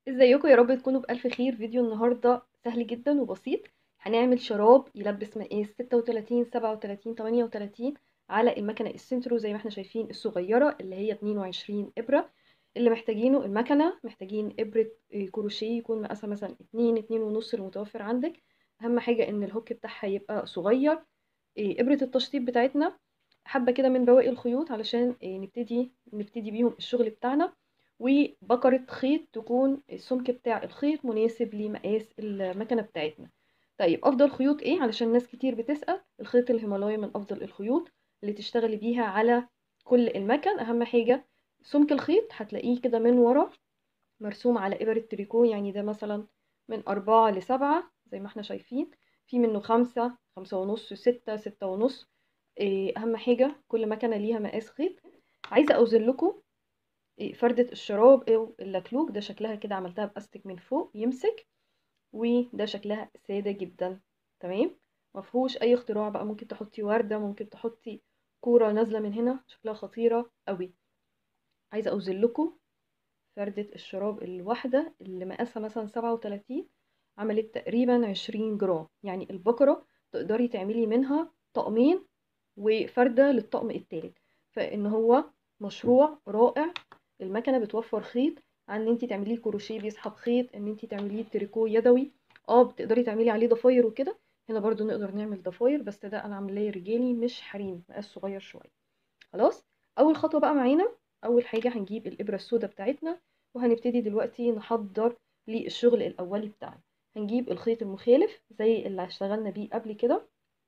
ازيكم يا رب تكونوا بألف خير فيديو النهاردة سهل جدا وبسيط هنعمل شراب يلبس مقاس 36 37 38 على المكنة السنترو زي ما احنا شايفين الصغيرة اللي هي 22 إبرة اللي محتاجينه المكنة محتاجين إبرة كروشيه يكون مقاسها مثلا 2 2 ونص المتوفر عندك أهم حاجة إن الهوك بتاعها يبقى صغير إبرة التشطيب بتاعتنا حبة كده من بواقي الخيوط علشان نبتدي نبتدي بيهم الشغل بتاعنا وبكرة خيط تكون السمك بتاع الخيط مناسب لمقاس المكنة بتاعتنا طيب أفضل خيوط إيه علشان ناس كتير بتسأل الخيط الهيمالايا من أفضل الخيوط اللي تشتغلي بيها على كل المكن أهم حاجة سمك الخيط هتلاقيه كده من ورا مرسوم على إبر التريكو يعني ده مثلا من أربعة لسبعة زي ما احنا شايفين في منه خمسة خمسة ونص ستة ستة ونص أهم حاجة كل مكنة ليها مقاس خيط عايزة أوزن لكم فردة الشراب أو اللكلوك ده شكلها كده عملتها بأستك من فوق يمسك وده شكلها سادة جدا تمام مفهوش أي اختراع بقى ممكن تحطي وردة ممكن تحطي كورة نازلة من هنا شكلها خطيرة قوي عايزة أوزن لكم فردة الشراب الواحدة اللي مقاسها مثلا سبعة وتلاتين عملت تقريبا عشرين جرام يعني البقرة تقدري تعملي منها طقمين وفردة للطقم التالت فإن هو مشروع رائع المكنه بتوفر خيط عن ان انت تعمليه كروشيه بيسحب خيط ان انت تعمليه تريكو يدوي اه بتقدري تعملي عليه ضفاير وكده هنا برضو نقدر نعمل ضفاير بس ده انا عاملاه رجالي مش حريمي مقاس صغير شويه خلاص اول خطوه بقى معانا اول حاجه هنجيب الابره السوداء بتاعتنا وهنبتدي دلوقتي نحضر للشغل الاولي بتاعنا هنجيب الخيط المخالف زي اللي اشتغلنا بيه قبل كده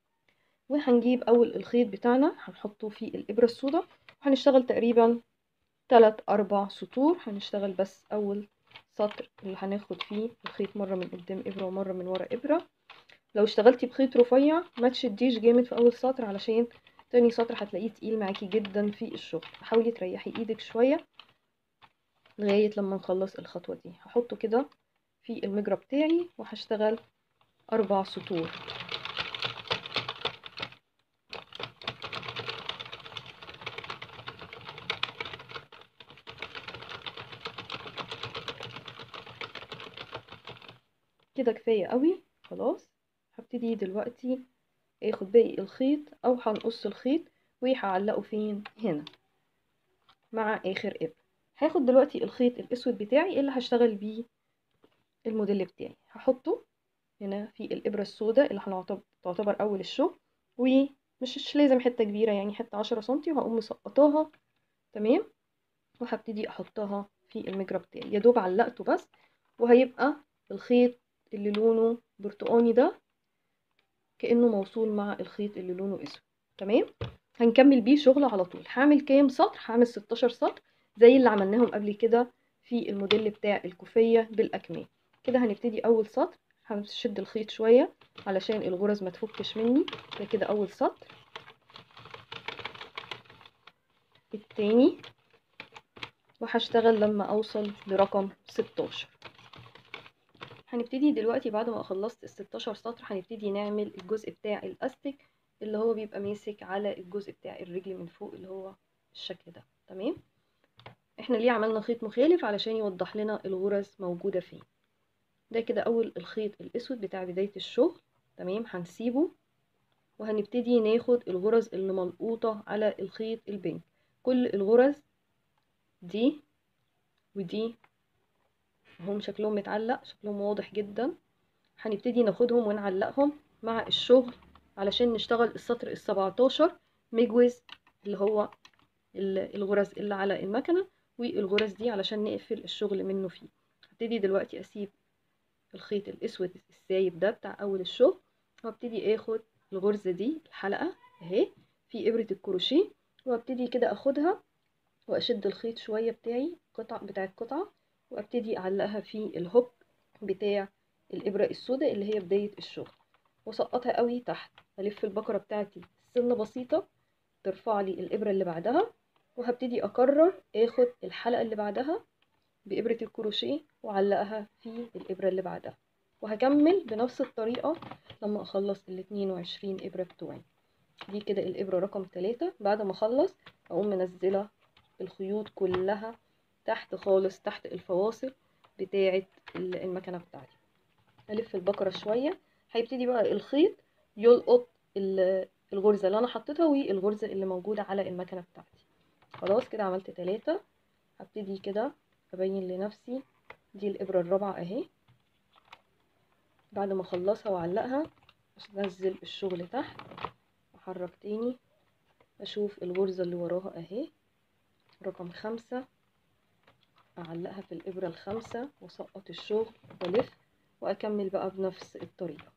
وهنجيب اول الخيط بتاعنا هنحطه في الابره السوداء وهنشتغل تقريبا تلات أربع سطور هنشتغل بس أول سطر اللي هناخد فيه الخيط مرة من قدام إبرة ومرة من ورا إبرة لو اشتغلتي بخيط رفيع ما تشديش جامد في أول سطر علشان تاني سطر هتلاقيه تقيل معاكي جدا في الشغل حاولي تريحي ايدك شوية لغاية لما نخلص الخطوة دي هحطه كده في المجرى بتاعي وهشتغل أربع سطور كده كفاية قوي خلاص هبتدي دلوقتي اخد باقي الخيط او هنقص الخيط وهعلقه فين هنا مع اخر ابر هاخد دلوقتي الخيط الاسود بتاعي اللي هشتغل بيه الموديل بتاعي هحطه هنا في الابرة السوداء اللي هتعتبر اول الشغل ومش مش لازم حتة كبيرة يعني حتة عشرة سنتي وهقوم مسقطاها تمام وهبتدي احطها في المجرى بتاعي يا دوب علقته بس وهيبقى الخيط اللي لونه برتقاني ده كأنه موصول مع الخيط اللي لونه اسود تمام هنكمل بيه شغل على طول هعمل كام سطر هعمل 16 سطر زي اللي عملناهم قبل كده في الموديل بتاع الكوفية بالأكمام كده هنبتدي أول سطر هشد الخيط شوية علشان الغرز ما تفكش مني ده كده أول سطر التاني وهشتغل لما أوصل لرقم 16 هنبتدي دلوقتي بعد ما خلصت ال 16 سطر هنبتدي نعمل الجزء بتاع الاستك اللي هو بيبقى ماسك على الجزء بتاع الرجل من فوق اللي هو الشكل ده تمام احنا ليه عملنا خيط مخالف علشان يوضح لنا الغرز موجودة فين ده كده اول الخيط الاسود بتاع بداية الشغل تمام هنسيبه وهنبتدي ناخد الغرز اللي ملقوطة على الخيط البنك كل الغرز دي ودي هم شكلهم متعلق شكلهم واضح جدا هنبتدي ناخدهم ونعلقهم مع الشغل علشان نشتغل السطر السبعتاشر مجوز اللي هو الغرز اللي على المكنة والغرز دي علشان نقفل الشغل منه فيه هبتدي دلوقتي اسيب الخيط الاسود السايب ده بتاع اول الشغل وابتدي اخد الغرزة دي الحلقة اهي في ابرة الكروشيه وابتدي كده اخدها واشد الخيط شوية بتاعي قطع بتاع القطعة وابتدي اعلقها في الهوك بتاع الابره السوداء اللي هي بدايه الشغل واسقطها قوي تحت الف البكره بتاعتي سنه بسيطه ترفع لي الابره اللي بعدها وهبتدي اكرر اخد الحلقه اللي بعدها بابره الكروشيه واعلقها في الابره اللي بعدها وهكمل بنفس الطريقه لما اخلص ال 22 ابره بتوعي دي كده الابره رقم 3 بعد ما اخلص اقوم منزله الخيوط كلها تحت خالص تحت الفواصل بتاعة المكنة بتاعتي ألف البكرة شوية هيبتدي بقى الخيط يلقط الغرزة اللي أنا حطيتها والغرزة اللي موجودة على المكنة بتاعتي خلاص كده عملت تلاتة هبتدي كده أبين لنفسي دي الإبرة الرابعة أهي بعد ما أخلصها وأعلقها أنزل الشغل تحت أحرك تاني أشوف الغرزة اللي وراها أهي رقم خمسة أعلقها في الإبرة الخامسة وأسقط الشغل وألف وأكمل بقى بنفس الطريقة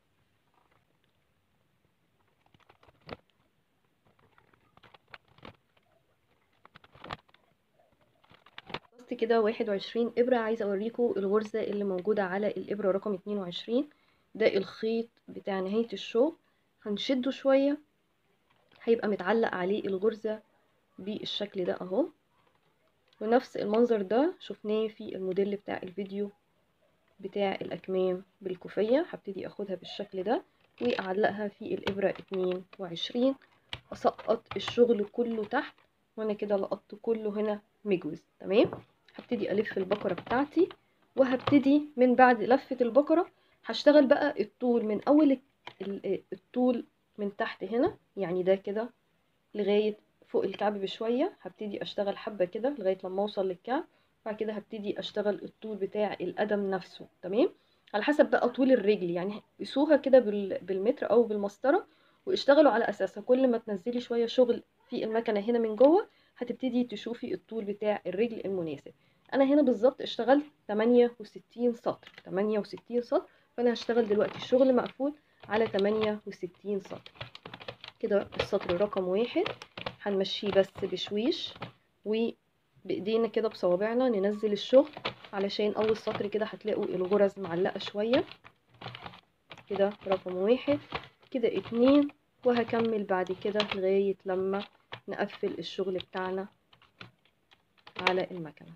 خلصت كده واحد وعشرين إبرة عايزة أوريكم الغرزة اللي موجودة على الإبرة رقم اتنين وعشرين ده الخيط بتاع نهاية الشغل هنشده شوية هيبقى متعلق عليه الغرزة بالشكل ده اهو ونفس المنظر ده شفناه في الموديل بتاع الفيديو بتاع الأكمام بالكوفية هبتدي أخدها بالشكل ده وأعلقها في الإبرة اتنين وعشرين أسقط الشغل كله تحت وأنا كده لقطت كله هنا مجوز تمام هبتدي ألف البقرة بتاعتي وهبتدي من بعد لفة البقرة هشتغل بقى الطول من أول الطول من تحت هنا يعني ده كده لغاية فوق الكعب بشوية هبتدي أشتغل حبة كده لغاية لما أوصل للكعب بعد كده هبتدي أشتغل الطول بتاع القدم نفسه تمام على حسب بقى طول الرجل يعني قيسوها كده بالمتر أو بالمسطرة واشتغلوا على أساسها كل ما تنزلي شوية شغل في المكنة هنا من جوه هتبتدي تشوفي الطول بتاع الرجل المناسب أنا هنا بالظبط اشتغلت 68 سطر 68 سطر فأنا هشتغل دلوقتي الشغل مقفول على 68 سطر كده السطر رقم واحد هنمشيه بس بشويش وبايدينا كده بصوابعنا ننزل الشغل علشان اول سطر كده هتلاقوا الغرز معلقه شويه كده رقم واحد كده اتنين وهكمل بعد كده لغايه لما نقفل الشغل بتاعنا على المكنه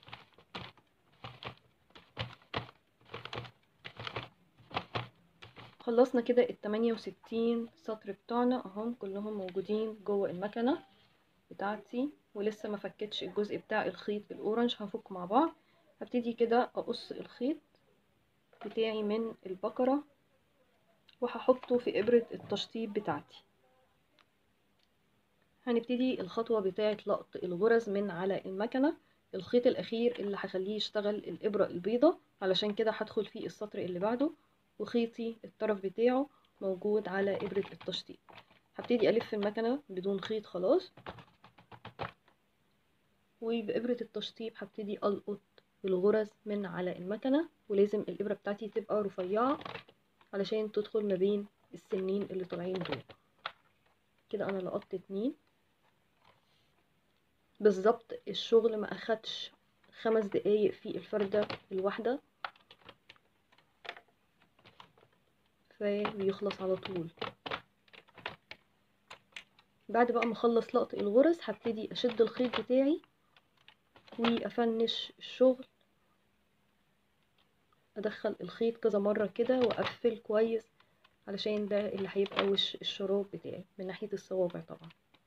خلصنا كده ال 68 سطر بتوعنا اهم كلهم موجودين جوه المكنه بتاعتي ولسه ما فكتش الجزء بتاع الخيط الاورنج هنفك مع بعض هبتدي كده اقص الخيط بتاعي من البقره وهحطه في ابره التشطيب بتاعتي هنبتدي الخطوه بتاعه لقط الغرز من على المكنه الخيط الاخير اللي هخليه يشتغل الابره البيضه علشان كده هدخل في السطر اللي بعده وخيطي الطرف بتاعه موجود على إبرة التشطيب هبتدي ألف المكنة بدون خيط خلاص وبإبرة التشطيب هبتدي ألقط الغرز من على المكنة ولازم الإبرة بتاعتي تبقى رفيعة علشان تدخل ما بين السنين اللي طالعين دول كده أنا لقطت اتنين بالظبط الشغل ما أخدش خمس دقايق في الفردة الواحدة فبيخلص على طول بعد بقى ما اخلص لقط الغرز هبتدي اشد الخيط بتاعي وافنش الشغل ادخل الخيط كذا مره كده واقفل كويس علشان ده اللي هيبقى وش الشراب بتاعي من ناحيه الصوابع طبعا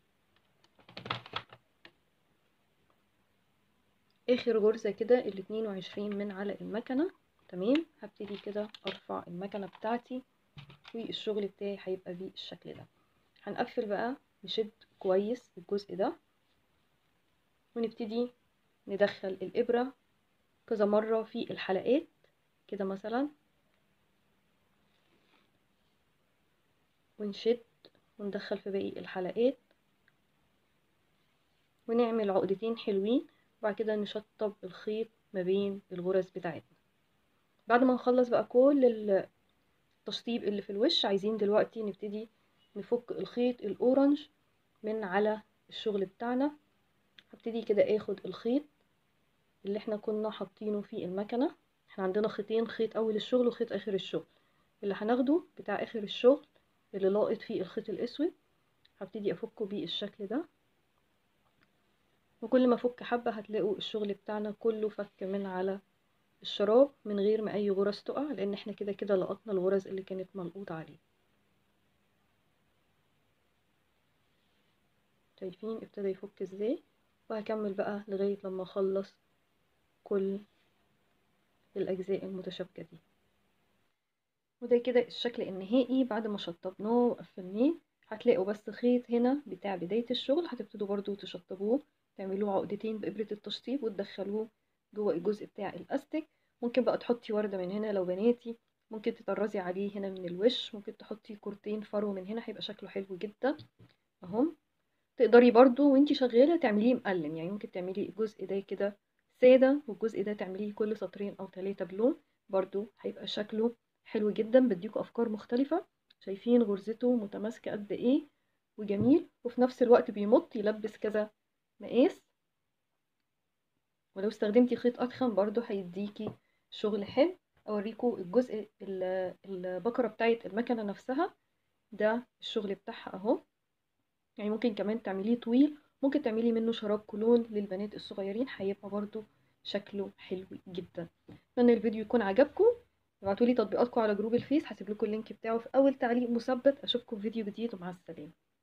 اخر غرزه كده الاتنين وعشرين من على المكنه تمام هبتدي كده ارفع المكنه بتاعتي والشغل بتاعي هيبقى بالشكل ده هنقفل بقى نشد كويس الجزء ده ونبتدي ندخل الإبرة كذا مرة في الحلقات كده مثلا ونشد وندخل في باقي الحلقات ونعمل عقدتين حلوين وبعد كده نشطب الخيط ما بين الغرز بتاعتنا بعد ما نخلص بقى كل التشطيب اللي في الوش عايزين دلوقتي نبتدي نفك الخيط الاورنج من على الشغل بتاعنا هبتدي كده اخد الخيط اللي احنا كنا حاطينه في المكنة احنا عندنا خيطين خيط اول الشغل وخيط اخر الشغل اللي هناخده بتاع اخر الشغل اللي لاقط فيه الخيط الاسود هبتدي افكه بالشكل ده وكل ما افك حبة هتلاقوا الشغل بتاعنا كله فك من على الشراب من غير ما اي غرز تقع لان احنا كده كده لقطنا الغرز اللي كانت ملقوط عليه شايفين ابتدى يفك ازاي وهكمل بقى لغاية لما اخلص كل الأجزاء المتشابكة دي وده كده الشكل النهائي بعد ما شطبناه وقفلناه هتلاقوا بس خيط هنا بتاع بداية الشغل هتبتدوا برضو تشطبوه تعملوه عقدتين بإبرة التشطيب وتدخلوه جوه الجزء بتاع الأستك ممكن بقى تحطي وردة من هنا لو بناتي ممكن تطرزي عليه هنا من الوش ممكن تحطي كورتين فرو من هنا هيبقى شكله حلو جدا اهو تقدري برضو وانتي شغالة تعمليه مقلم يعني ممكن تعملي الجزء ده كده سادة والجزء ده تعمليه كل سطرين او ثلاثة بلون برضو هيبقى شكله حلو جدا بديكوا افكار مختلفة شايفين غرزته متماسكة قد ايه وجميل وفي نفس الوقت بيمط يلبس كذا مقاس ولو استخدمتي خيط أضخم برضو هيديكي شغل حلو اوريكم الجزء البكرة بتاعت المكنة نفسها ده الشغل بتاعها اهو يعني ممكن كمان تعمليه طويل ممكن تعملي منه شراب كولون للبنات الصغيرين هيبقى برضو شكله حلو جدا اتمنى الفيديو يكون عجبكم ابعتولي تطبيقاتكم على جروب الفيس هسيب لكم اللينك بتاعه في اول تعليق مثبت اشوفكم في فيديو جديد ومع السلامه